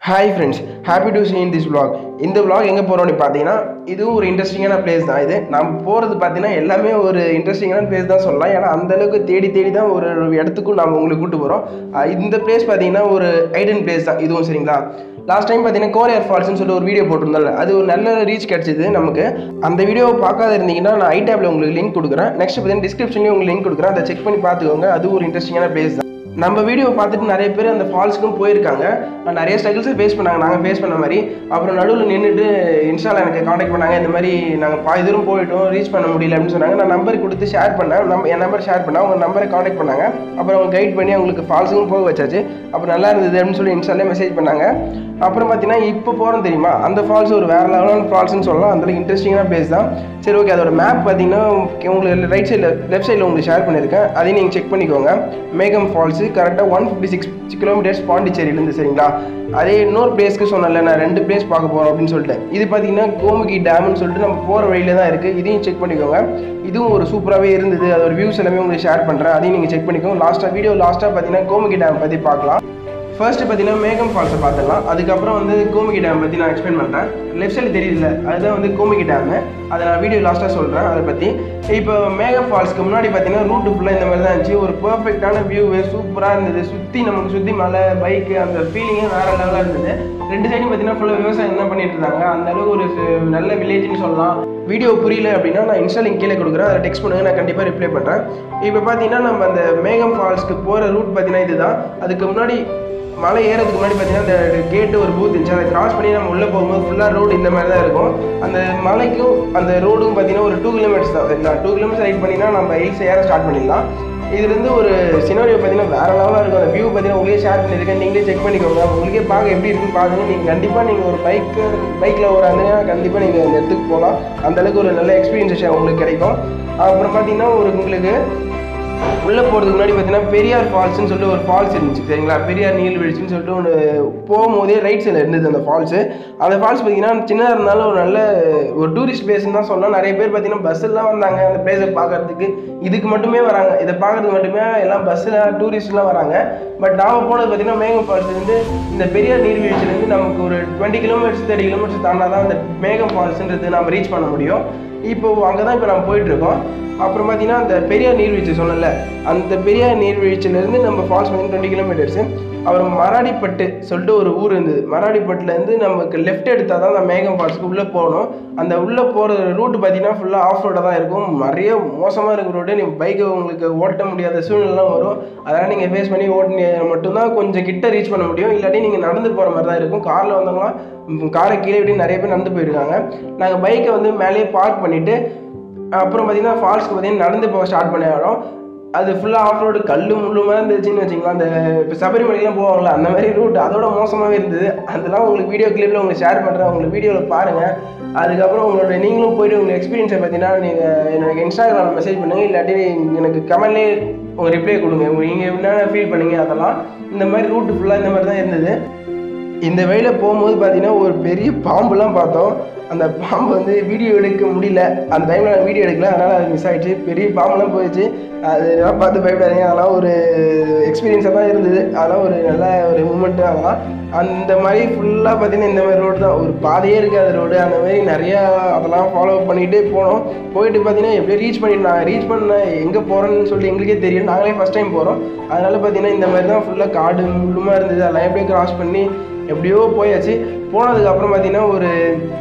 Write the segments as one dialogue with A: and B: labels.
A: hi friends happy to see in this vlog இந்த vlog எங்கே போகிறோம்னு பார்த்தீங்கன்னா இதுவும் ஒரு இன்ட்ரெஸ்டிங்கான பிளேஸ் தான் இது நம்ம போகிறது பார்த்தீங்கன்னா எல்லாமே ஒரு இன்ட்ரெஸ்டிங்கான பிளேஸ் தான் சொல்லலாம் ஏன்னா அந்த அளவுக்கு தேடி தேடி தான் ஒரு இடத்துக்கும் நம்ம உங்களுக்கு கூட்டு போகிறோம் இந்த பிளேஸ் பார்த்தீங்கன்னா ஒரு ஐடன் பிளேஸ் தான் இதுவும் சரிங்களா லாஸ்ட் டைம் பார்த்தீங்கன்னா கோரியர் ஃபால்ஸ்னு சொல்லி ஒரு வீடியோ போட்டிருந்தோம்ல அது ஒரு நல்ல ரீச் கிடச்சிது நமக்கு அந்த வீடியோவை பார்க்காத இருந்தீங்கன்னா நான் ஐ டேப்ல உங்களுக்கு லிங்க் கொடுக்குறேன் நெக்ஸ்ட் பார்த்தீங்கன்னா டிஸ்கிரிப்ஷன்லேயும் உங்களுக்கு லிங்க் கொடுக்குறேன் அதை செக் பண்ணி பார்த்துக்கோங்க அது ஒரு இன்ட்ரெஸ்டிங்கான பிளேஸ் தான் நம்ம வீடியோ பார்த்துட்டு நிறைய பேர் அந்த ஃபால்ஸுக்கும் போயிருக்காங்க நிறைய ஸ்ட்ரகிள்ஸை ஃபேஸ் பண்ணாங்க நாங்கள் ஃபேஸ் பண்ண மாதிரி அப்புறம் நடுவில் நின்றுட்டு இன்ஸ்டாவில் எனக்கு காண்டாக்ட் பண்ணாங்க இந்த மாதிரி நாங்கள் பாதி தூரம் போயிட்டோம் ரீச் பண்ண முடியல அப்படின்னு சொன்னாங்க நான் நம்பர் கொடுத்து ஷேர் பண்ணேன் நம்ம என் நம்பர் ஷேர் பண்ணேன் அவங்க நம்பரை காண்டாக்ட் பண்ணாங்க அப்புறம் அவங்க கைட் பண்ணி அவங்களுக்கு ஃபால்ஸுக்கும் போக வச்சாச்சு அப்புறம் நல்லா இருந்தது அப்படின்னு சொல்லி இன்ஸ்டாலே மெசேஜ் பண்ணாங்க அப்புறம் பார்த்தீங்கன்னா இப்போ போகிறோம் தெரியுமா அந்த ஃபால்ஸ் ஒரு வேறு லெவலான ஃபால்ஸ்னு சொல்லலாம் அந்த இன்ட்ரெஸ்டிங்கான பிளேஸ் தான் சரி ஓகே அதோட மேப் பார்த்தீங்கன்னா உங்களுக்கு ரைட் சைடில் லெஃப்ட் சைடில் உங்களுக்கு ஷேர் பண்ணியிருக்கேன் அதையும் நீங்கள் செக் பண்ணிக்கோங்க மேகம் ஃபால்ஸு கரெக்டாக ஒன் ஃபிஃப்டி சிக்ஸ் கிலோமீட்டர்ஸ் பாண்டிச்சேரியிலேருந்து சரிங்களா அதே இன்னொரு பிளேஸ்க்கு சொன்னல நான் ரெண்டு பிளேஸ் பார்க்க போகிறோம் அப்படின்னு சொல்லிட்டு இது பார்த்தீங்கன்னா கோமுகி டேம்னு சொல்லிட்டு நம்ம போகிற வழியில தான் இருக்குது இதையும் செக் பண்ணிக்கோங்க இதுவும் ஒரு சூப்பராகவே இருந்தது அதோட வியூஸ் எல்லாமே உங்களுக்கு ஷேர் பண்ணுறேன் அதையும் நீங்கள் செக் பண்ணிக்கோங்க லாஸ்ட்டாக வீடியோ லாஸ்ட்டாக பார்த்தீங்கன்னா கோமுகி டேம் பற்றி பார்க்கலாம் ஃபர்ஸ்ட் பார்த்தீங்கன்னா மேகம் ஃபால்ஸை பார்த்துடலாம் அதுக்கப்புறம் வந்து கோமுகி டேம் பற்றி நான் எக்ஸ்பிளைன் பண்ணுறேன் லெஃப்ட் சைடு தெரியல அதுதான் வந்து கோமுகி டேமு அதை நான் வீடியோ லாஸ்ட்டாக சொல்கிறேன் அதை பற்றி இப்போ மேகம் ஃபால்ஸ்க்கு முன்னாடி பார்த்தீங்கன்னா ரூட்டு ஃபுல்லாக இந்த மாதிரி தான் இருந்துச்சு ஒரு பர்ஃபெக்டான வியூவு சூப்பராக இருந்தது சுற்றி நமக்கு சுற்றி மலை பைக்கு அந்த ஃபீலிங்கே வேறு லெவலாக இருந்தது ரெண்டு சைடும் பார்த்தீங்கன்னா ஃபுல்லாக விவசாயம் தான் பண்ணிட்டு இருந்தாங்க அந்த அளவுக்கு ஒரு சு- நல்ல வில்லேஜ்னு சொல்லலாம் வீடியோ புரியல அப்படின்னா நான் இன்ஸ்டா லிங்க் கீழே கொடுக்குறேன் அதை டெக்ஸ்ட் பண்ணுங்க நான் கண்டிப்பாக ரிப்ளை பண்ணுறேன் இப்போ பார்த்தீங்கன்னா நம்ம அந்த மேகம் ஃபால்ஸ்க்கு போகிற ரூட் பார்த்தீங்கன்னா இதுதான் அதுக்கு முன்னாடி மலை ஏறதுக்கு முன்னாடி பார்த்தீங்கன்னா அந்த கேட்டு ஒரு பூத் இருந்துச்சு அதை கிராஸ் பண்ணி நம்ம உள்ளே போகும்போது ஃபுல்லாக ரோடு இந்த மாதிரி தான் இருக்கும் அந்த மலைக்கும் அந்த ரோடும் பார்த்தீங்கன்னா ஒரு டூ கிலோமீட்டர்ஸ் தான் சரிங்களா டூ கிலோமீட்டர் ரைட் பண்ணினா நம்ம ஹில்ஸ் ஏற ஸ்டார்ட் பண்ணிடலாம் இதுலேருந்து ஒரு சினாரியோ பார்த்தீங்கன்னா வேற லெவலாக இருக்கும் அந்த வியூ பார்த்தீங்கன்னா உங்களே ஷேர் பண்ணியிருக்கேன் நீங்களே செக் பண்ணிக்கோங்க உங்களுக்கே பார்க்க எப்படி இருக்குன்னு பாருங்க நீங்கள் கண்டிப்பாக நீங்கள் ஒரு பைக்கு பைக்கில் வராங்கன்னா கண்டிப்பாக நீங்கள் இந்த இடத்துக்கு போகலாம் அந்த அளவுக்கு ஒரு நல்ல எக்ஸ்பீரியன்ஸ் உங்களுக்கு கிடைக்கும் அப்புறம் பார்த்தீங்கன்னா ஒரு உங்களுக்கு உள்ளே போகிறதுக்கு முன்னாடி பார்த்தீங்கன்னா பெரியார் ஃபால்ஸ்னு சொல்லிட்டு ஒரு ஃபால்ஸ் இருந்துச்சு சரிங்களா பெரியார் நீர்வீழ்ச்சின்னு சொல்லிட்டு ஒன்று போகும்போதே ரைட் சைடில் இருந்தது அந்த ஃபால்ஸு அந்த ஃபால்ஸ் பார்த்தீங்கன்னா சின்னதாக இருந்தாலும் ஒரு நல்ல ஒரு டூரிஸ்ட் பிளேஸ்னு தான் சொல்லலாம் நிறைய பேர் பார்த்தீங்கன்னா பஸ்ஸெல்லாம் வந்தாங்க அந்த பிளேஸை பார்க்கறதுக்கு இதுக்கு மட்டுமே வராங்க இதை பார்க்கறதுக்கு மட்டுமே எல்லாம் பஸ்ஸில் டூரிஸ்ட்லாம் வராங்க பட் நாம் போனது பார்த்தீங்கன்னா மேகம் ஃபால்ஸ் இருந்து இந்த பெரியார் நீர்வீழ்ச்சியிலேருந்து நமக்கு ஒரு டுவெண்ட்டி கிலோமீட்டர்ஸ் தேர்ட்டி கிலோமீட்டர்ஸ் தாண்டா தான் அந்த மேகம் ஃபால்ஸ்ன்றது நம்ம ரீச் பண்ண முடியும் இப்போ அங்கே தான் இப்போ நம்ம போயிட்டு இருக்கோம் அப்புறம் பார்த்தீங்கன்னா அந்த பெரியார் நீர்வீழ்ச்சி சொன்னல அந்த பெரியார் நீர்வீழ்ச்சியிலேருந்து நம்ம ஃபால்ஸ் பார்த்தீங்கன்னா டுவெண்ட்டி கிலோமீட்டர்ஸு அப்புறம் மராடிப்பட்டு சொல்லிட்டு ஒரு ஊர் இருந்தது மராடிப்பட்டுலேருந்து நமக்கு லெஃப்ட் எடுத்தால் தான் அந்த மேகம் ஃபால்ஸ்க்கு உள்ளே போகணும் அந்த உள்ளே போகிற ரூட் பார்த்தீங்கன்னா ஃபுல்லாக ஆஃப் ரோடாக தான் இருக்கும் நிறைய மோசமாக இருக்கிற ரோடு நீங்கள் பைக்கை உங்களுக்கு ஓட்ட முடியாத சூழ்நிலாம் வரும் அதெல்லாம் நீங்கள் ஃபேஸ் பண்ணி ஓட்டினி மட்டும்தான் கொஞ்சம் கிட்ட ரீச் பண்ண முடியும் இல்லாட்டி நீங்கள் நடந்து போகிற மாதிரி தான் இருக்கும் காரில் வந்தவங்களாம் காரை கீழே விட்டு நிறைய பேர் நடந்து போயிருக்காங்க நாங்கள் பைக்கை வந்து மேலேயே பார்க் பண்ணிவிட்டு அப்புறம் பார்த்தீங்கன்னா ஃபால்ஸ்க்கு பார்த்தீங்கன்னா நடந்து போக ஸ்டார்ட் பண்ண இடம் அது ஃபுல்லாக ஆஃப் ரோடு கல் முள்ளுமாக இருந்துச்சுன்னு வச்சுங்களா அந்த இப்போ சபரிமலைக்கெலாம் போவாங்களா அந்த மாதிரி ரூட் அதோட மோசமாகவே இருந்தது அதெல்லாம் உங்களுக்கு வீடியோ கிளிப்பில் உங்களுக்கு ஷேர் பண்ணுறேன் உங்களுக்கு வீடியோவில் பாருங்கள் அதுக்கப்புறம் உங்களோட நீங்களும் போயிட்டு உங்கள் எக்ஸ்பீரியன்ஸை பார்த்தீங்கன்னா நீங்கள் எனக்கு இன்ஸ்டாகிராம் மெசேஜ் பண்ணுங்கள் இல்லாட்டி எனக்கு கமெண்ட்லேயே உங்கள் ரிப்ளை கொடுங்க நீங்கள் என்ன ஃபீல் பண்ணீங்க அதெல்லாம் இந்த மாதிரி ரூட்டு ஃபுல்லாக இந்த மாதிரி தான் இருந்தது இந்த வழியில் போகும்போது பார்த்தீங்கன்னா ஒரு பெரிய பாம்புலாம் பார்த்தோம் அந்த பாம்பு வந்து வீடியோ எடுக்க முடியல அந்த டைமில் நான் வீடியோ எடுக்கல அதனால் அது மிஸ் ஆயிடுச்சு பெரிய பாம்புலாம் போயிடுச்சு அதெல்லாம் பார்த்து பயப்படாதீங்க அதெல்லாம் ஒரு எக்ஸ்பீரியன்ஸாக தான் இருந்தது அதெல்லாம் ஒரு நல்ல ஒரு மூமெண்ட்டு அதெல்லாம் அந்த மாதிரி ஃபுல்லாக பார்த்தீங்கன்னா இந்த மாதிரி ரோடு தான் ஒரு பாதையே இருக்காது ரோடு அந்த மாதிரி நிறையா அதெல்லாம் ஃபாலோ பண்ணிகிட்டே போனோம் போயிட்டு பார்த்தீங்கன்னா எப்படியோ ரீச் பண்ணிட்டு நாங்கள் ரீச் பண்ண எங்கே போகிறோன்னு சொல்லி எங்களுக்கே தெரியும் நாங்களே ஃபஸ்ட் டைம் போகிறோம் அதனால பார்த்தீங்கன்னா இந்த மாதிரி தான் ஃபுல்லாக காடு முள்ளுமா இருந்தது அதெல்லாம் எப்படியோ கிராஸ் பண்ணி எப்படியோ போயாச்சு போனதுக்கு அப்புறம் பார்த்தீங்கன்னா ஒரு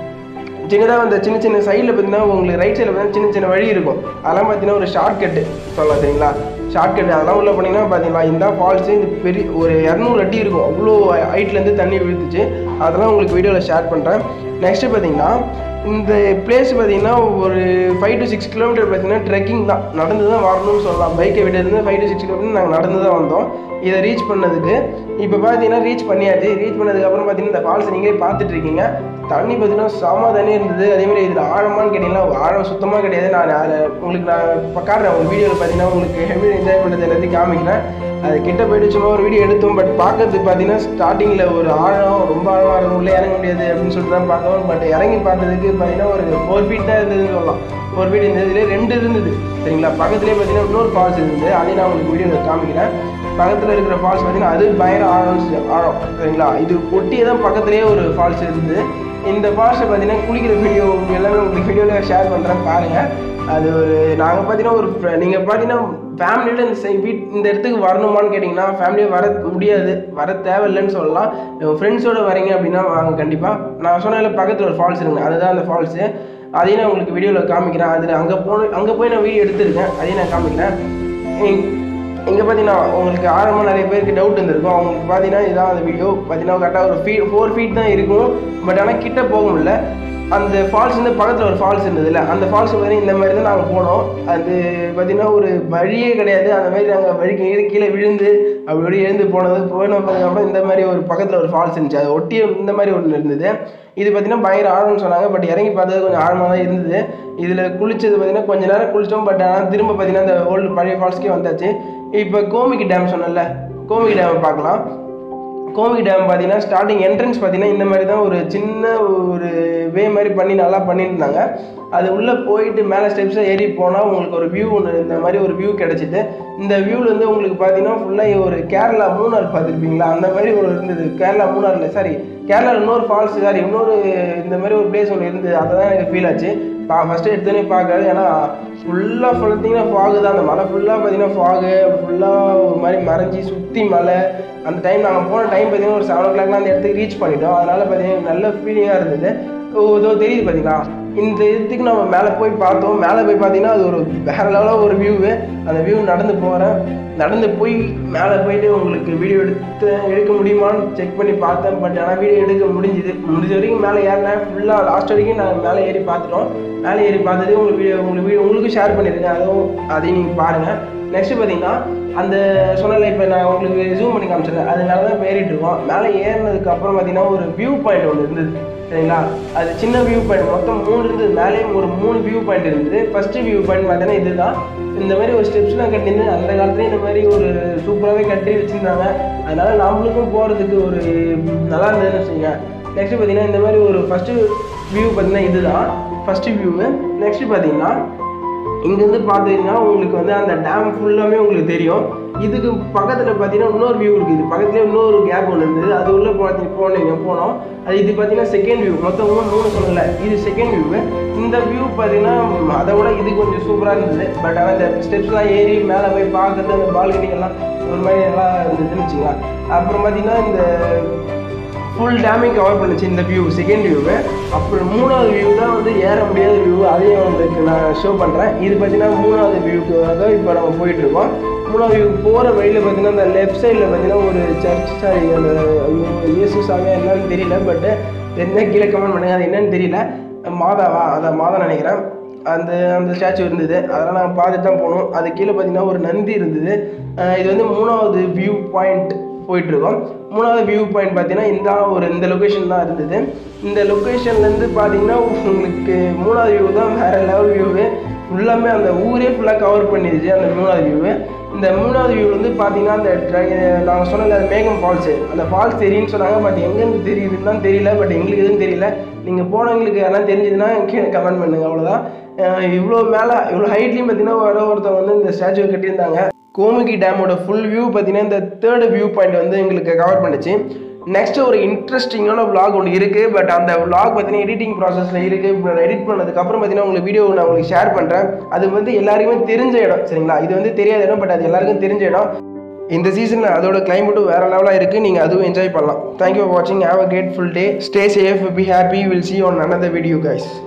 A: சின்னதாக அந்த சின்ன சின்ன சைடில் பார்த்தீங்கன்னா உங்களுக்கு ரைட் சைடில் பார்த்தீங்கன்னா சின்ன சின்ன வழி இருக்கும் அதெல்லாம் பார்த்தீங்கன்னா ஒரு ஷார்ட் கட்டு சொல்லலாம் சரிங்களா ஷார்ட் கட் அதெல்லாம் உள்ள போனீங்கன்னா பார்த்தீங்களா இந்த ஃபால்ஸு இந்த பெரிய ஒரு இரநூறு அடி இருக்கும் அவ்வளோ ஹைட்லேருந்து தண்ணி விழுந்துச்சு அதெல்லாம் உங்களுக்கு வீடியோவில் ஷேர் பண்ணுறேன் நெக்ஸ்ட்டு பார்த்தீங்கன்னா இந்த பிளேஸ் பார்த்தீங்கன்னா ஒரு ஃபைவ் டு சிக்ஸ் கிலோமீட்டர் பார்த்தீங்கன்னா ட்ரெக்கிங் தான் நடந்து தான் வரணும்னு சொல்லலாம் பைக்கை விட்டு ஃபைவ் டு சிக்ஸ் கிலோமீட்டர் நாங்கள் நடந்து தான் வந்தோம் இதை ரீச் பண்ணதுக்கு இப்போ பார்த்தீங்கன்னா ரீச் பண்ணியாச்சு ரீச் பண்ணதுக்கப்புறம் பார்த்தீங்கன்னா இந்த ஃபால்ஸ் நீங்களே பார்த்துட்டு இருக்கீங்க தண்ணி பார்த்தீங்கன்னா செம தண்ணி இருந்தது அதேமாதிரி இதில் ஆழமான்னு கேட்டிங்கன்னா ஆழம் சுத்தமாக கிடையாது நான் அதை உங்களுக்கு நான் இப்போ காட்டுறேன் உங்கள் வீடியோவில் பார்த்தீங்கன்னா உங்களுக்கு ஹெவி என்ஜாய் பண்ணுறது எல்லாத்தையும் காமிக்கிறேன் அது கிட்ட போயிட்டு சும்மா ஒரு வீடியோ எடுத்தோம் பட் பார்க்கறதுக்கு பார்த்தீங்கன்னா ஸ்டார்டிங்கில் ஒரு ஆழம் ரொம்ப ஆழமாக இருக்கும் உள்ளே இறங்க முடியாது அப்படின்னு சொல்லிட்டு தான் பார்த்தோம் பட் இறங்கி பார்த்ததுக்கு பார்த்தீங்கன்னா ஒரு ஃபோர் ஃபீட் தான் இருந்ததுன்னு சொல்லலாம் ஃபோர் ஃபீட் இருந்ததுலேயே ரெண்டு இருந்தது சரிங்களா பக்கத்துலேயே பார்த்தீங்கன்னா இன்னொரு ஃபால்ஸ் இருந்தது அதையும் நான் உங்களுக்கு வீடியோவில் காமிக்கிறேன் பக்கத்தில் இருக்கிற ஃபால்ஸ் பார்த்தீங்கன்னா அது பயங்கர ஆழம் ஆழம் சரிங்களா இது ஒட்டியே தான் பக்கத்துலேயே ஒரு ஃபால்ஸ் இருந்தது இந்த ஃபால்ஸை பார்த்தீங்கன்னா குளிக்கிற வீடியோ எல்லாமே உங்களுக்கு வீடியோவில் ஷேர் பண்ணுறேன் பாருங்கள் அது ஒரு நாங்கள் பார்த்தீங்கன்னா ஒரு நீங்கள் பார்த்தீங்கன்னா ஃபேமிலியோட இந்த சை- வீட் இந்த இடத்துக்கு வரணுமான்னு கேட்டிங்கன்னா ஃபேமிலியாக வர முடியாது வர தேவையில்லைன்னு சொல்லலாம் ஃப்ரெண்ட்ஸோட வரீங்க அப்படின்னா வாங்க கண்டிப்பாக நான் சொன்னதில்ல பக்கத்தில் ஒரு ஃபால்ஸ் இருக்குங்க அதுதான் அந்த ஃபால்ஸு அதையும் நான் உங்களுக்கு வீடியோவில் காமிக்கிறேன் அதில் அங்கே போன அங்கே போய் நான் வீடியோ எடுத்திருக்கேன் அதையும் நான் காமிக்கிறேன் இங்கே பார்த்தீங்கன்னா உங்களுக்கு ஆரம்பம் நிறைய பேருக்கு டவுட் இருந்திருக்கும் அவங்களுக்கு பார்த்தீங்கன்னா இதான் அந்த வீடியோ பார்த்தீங்கன்னா கரெக்டாக ஒரு ஃபீட் ஃபோர் ஃபீட் தான் இருக்கும் பட் ஆனால் கிட்ட போக முடியல அந்த ஃபால்ஸ் வந்து பக்கத்தில் ஒரு ஃபால்ஸ் இருந்ததுல்ல அந்த ஃபால்ஸ் பார்த்தீங்கன்னா இந்த மாதிரி தான் நாங்கள் போனோம் அது பார்த்தீங்கன்னா ஒரு வழியே கிடையாது அந்த மாதிரி நாங்கள் வழி கீழே கீழே விழுந்து அப்படி இப்படி எழுந்து போனது போனதுக்கப்புறம் இந்த மாதிரி ஒரு பக்கத்தில் ஒரு ஃபால்ஸ் இருந்துச்சு அது ஒட்டியே இந்த மாதிரி ஒன்று இருந்தது இது பார்த்தீங்கன்னா பயங்கர ஆழம்னு சொன்னாங்க பட் இறங்கி பார்த்தது கொஞ்சம் ஆழமாக தான் இருந்தது இதில் குளிச்சது பார்த்தீங்கன்னா கொஞ்ச நேரம் குளித்தோம் பட் ஆனால் திரும்ப பார்த்தீங்கன்னா அந்த ஓல்டு பழைய ஃபால்ஸ்க்கே வந்தாச்சு இப்போ கோமிக்கு டேம் சொன்னேன்ல கோமிக்கு டேமை பார்க்கலாம் கோமிக் டேம் பார்த்தீங்கன்னா ஸ்டார்டிங் என்ட்ரன்ஸ் பார்த்தீங்கன்னா இந்த மாதிரி தான் ஒரு சின்ன ஒரு வே மாதிரி பண்ணி நல்லா பண்ணியிருந்தாங்க அது உள்ளே போயிட்டு மேலே ஸ்டெப்ஸை ஏறி போனால் உங்களுக்கு ஒரு வியூ ஒன்று இந்த மாதிரி ஒரு வியூ கிடச்சிது இந்த வியூவில் வந்து உங்களுக்கு பார்த்தீங்கன்னா ஃபுல்லாக ஒரு கேரளா மூணார் பார்த்துருப்பீங்களா அந்த மாதிரி ஒரு இருந்தது கேரளா மூணாரில் சாரி கேரளாவில் இன்னொரு ஃபால்ஸ் சாரி இன்னொரு இந்த மாதிரி ஒரு பிளேஸ் ஒன்று இருந்தது அதை தான் எனக்கு ஃபீல் ஆச்சு பா ஃபஸ்ட்டு எடுத்தோடனே பார்க்காது ஏன்னா ஃபுல்லாக பார்த்தீங்கன்னா ஃபாகு தான் அந்த மலை ஃபுல்லாக பார்த்தீங்கன்னா ஃபாகு ஃபுல்லாக ஒரு மாதிரி மறைஞ்சி சுற்றி மலை அந்த டைம் நாங்கள் போன டைம் பார்த்தீங்கன்னா ஒரு செவன் ஓ கிளாக்லாம் அந்த இடத்துக்கு ரீச் பண்ணிட்டோம் அதனால் பார்த்தீங்கன்னா நல்ல ஃபீலிங்காக இருந்தது ஓ, இதோ தெரியுது பார்த்தீங்களா இந்த இடத்துக்கு நம்ம மேலே போய் பார்த்தோம் மேலே போய் பார்த்தீங்கன்னா அது ஒரு வேற லெவலாக ஒரு வியூவு அந்த வியூ நடந்து போகிறேன் நடந்து போய் மேலே போயிட்டு உங்களுக்கு வீடியோ எடுத்து எடுக்க முடியுமான்னு செக் பண்ணி பார்த்தேன் பட் ஆனால் வீடியோ எடுக்க முடிஞ்சுது முடிஞ்ச வரைக்கும் மேலே ஏறினேன் ஃபுல்லாக லாஸ்ட் வரைக்கும் நாங்கள் மேலே ஏறி பார்த்துட்டோம் மேலே ஏறி பார்த்தது உங்களுக்கு வீடியோ உங்களுக்கு வீடியோ உங்களுக்கும் ஷேர் பண்ணியிருக்கேன் அதுவும் அதையும் நீங்கள் பாருங்கள் நெக்ஸ்ட் பார்த்தீங்கன்னா அந்த சொன்னல இப்போ நான் உங்களுக்கு ஜூம் பண்ணி காமிச்சிருக்கேன் அது மேலே தான் இப்போ ஏறிட்டு இருக்கோம் மேலே ஏறினதுக்கு அப்புறம் பார்த்தீங்கன்னா ஒரு வியூ பாயிண்ட் ஒன்று இருந்தது சரிங்களா அது சின்ன வியூ பாயிண்ட் மொத்தம் மூணு இருந்தது மேலேயும் ஒரு மூணு வியூ பாயிண்ட் இருந்தது ஃபர்ஸ்ட் வியூ பாயிண்ட் பார்த்தீங்கன்னா இதுதான் இந்த மாதிரி ஒரு ஸ்டெப்ஸ்லாம் கட்டிருந்து அந்த காலத்துலேயே இந்த மாதிரி ஒரு சூப்பராகவே கட்டி வச்சுருந்தாங்க அதனால நம்மளுக்கும் போகிறதுக்கு ஒரு நல்லா இருந்ததுன்னு வச்சுக்கோங்க நெக்ஸ்ட் பார்த்தீங்கன்னா இந்த மாதிரி ஒரு ஃபஸ்ட்டு வியூ பார்த்தீங்கன்னா இதுதான் ஃபஸ்ட்டு வியூவு நெக்ஸ்ட் பார்த்தீங்கன்னா இங்கேருந்து பார்த்தீங்கன்னா உங்களுக்கு வந்து அந்த டேம் ஃபுல்லாமே உங்களுக்கு தெரியும் இதுக்கு பக்கத்தில் பார்த்தீங்கன்னா இன்னொரு வியூ இருக்குது இது பக்கத்துலேயே இன்னொரு கேப் ஒன்று இருந்தது அது உள்ளே போனீங்க போனீங்க போனோம் அது இது பார்த்தீங்கன்னா செகண்ட் வியூ மொத்தம் மூணு மூணு சொன்னல இது செகண்ட் வியூ இந்த வியூ பார்த்தீங்கன்னா அதை விட இது கொஞ்சம் சூப்பராக இருந்தது பட் ஆனால் இந்த ஸ்டெப்ஸ்லாம் ஏறி மேலே போய் பார்க்கறது அந்த பால்கனி எல்லாம் ஒரு மாதிரி நல்லா இருந்ததுன்னு வச்சுக்கலாம் அப்புறம் பார்த்தீங்கன்னா இந்த ஃபுல் டேமே கவர் பண்ணுச்சு இந்த வியூ செகண்ட் வியூவு அப்புறம் மூணாவது வியூ தான் வந்து ஏற முடியாத வியூ அதையும் உங்களுக்கு நான் ஷோ பண்ணுறேன் இது பார்த்தீங்கன்னா மூணாவது வியூக்காக இப்போ நம்ம போயிட்டு இருக்கோம் மூணாவது வியூ போகிற வழியில் பார்த்தீங்கன்னா அந்த லெஃப்ட் சைடில் பார்த்தீங்கன்னா ஒரு சர்ச் சாரி அந்த ஐயோ, இயேசு சாமி என்னன்னு தெரியல பட் தெரிஞ்சா கீழே கமெண்ட் பண்ணுங்க அது என்னன்னு தெரியல மாதாவா அதான் மாதா நினைக்கிறேன் அந்த அந்த ஸ்டாச்சு இருந்தது அதெல்லாம் நாங்கள் பார்த்துட்டு தான் போனோம் அது கீழே பார்த்தீங்கன்னா ஒரு நந்தி இருந்தது அஹ் இது வந்து மூணாவது வியூ பாயிண்ட் போயிட்டுருக்கோம் மூணாவது வியூ பாயிண்ட் பார்த்தீங்கன்னா இந்த ஒரு இந்த லொக்கேஷன் தான் இருந்தது இந்த லொக்கேஷன்லேருந்து பார்த்தீங்கன்னா உங்களுக்கு மூணாவது வியூ தான் வேறு லெவல் வியூவு ஃபுல்லாமே அந்த ஊரே ஃபுல்லாக கவர் பண்ணிடுச்சு அந்த மூணாவது வியூவு இந்த மூணாவது வியூ வந்து பார்த்தீங்கன்னா அந்த நாங்கள் சொன்னல அந்த மேகம் ஃபால்ஸு அந்த ஃபால்ஸ் தெரியும்னு சொன்னாங்க பட் எங்கேருந்து தெரியுதுன்னு தான் தெரியல பட் எங்களுக்கு எதுவும் தெரியல நீங்கள் போனவங்களுக்கு எல்லாம் தெரிஞ்சதுன்னா கீழே கமெண்ட் பண்ணுங்கள் அவ்வளோதான் இவ்வளோ மேலே இவ்வளோ ஹைட்லேயும் பார்த்தீங்கன்னா வர ஒருத்தவங்க வந்து இந்த ஸ்டாச்சுவை கட்டியிருந்தாங்க கோமுகி டேமோட ஃபுல் வியூ பார்த்தீங்கன்னா இந்த தேர்டு வியூ பாயிண்ட் வந்து எங்களுக்கு கவர் பண்ணுச்சு நெக்ஸ்ட் ஒரு இன்ட்ரெஸ்டிங்கான vlog ஒன்று இருக்குது பட் அந்த vlog பார்த்தீங்கன்னா எடிட்டிங் ப்ராசஸில் இருக்குது எடிட் பண்ணதுக்கப்புறம் பார்த்தீங்கன்னா உங்களுக்கு வீடியோ நான் உங்களுக்கு ஷேர் பண்ணுறேன் அது வந்து எல்லாருக்குமே தெரிஞ்ச இடம் சரிங்களா இது வந்து தெரியாத இடம் பட் அது எல்லாருக்கும் தெரிஞ்ச இடம் இந்த சீசனில் அதோட கிளைமேட்டும் வேறு லெவலாக இருக்குது நீங்கள் அதுவும் என்ஜாய் பண்ணலாம் தேங்க்யூ ஃபார் வாட்சிங் have a grateful day stay safe be happy will see on another video guys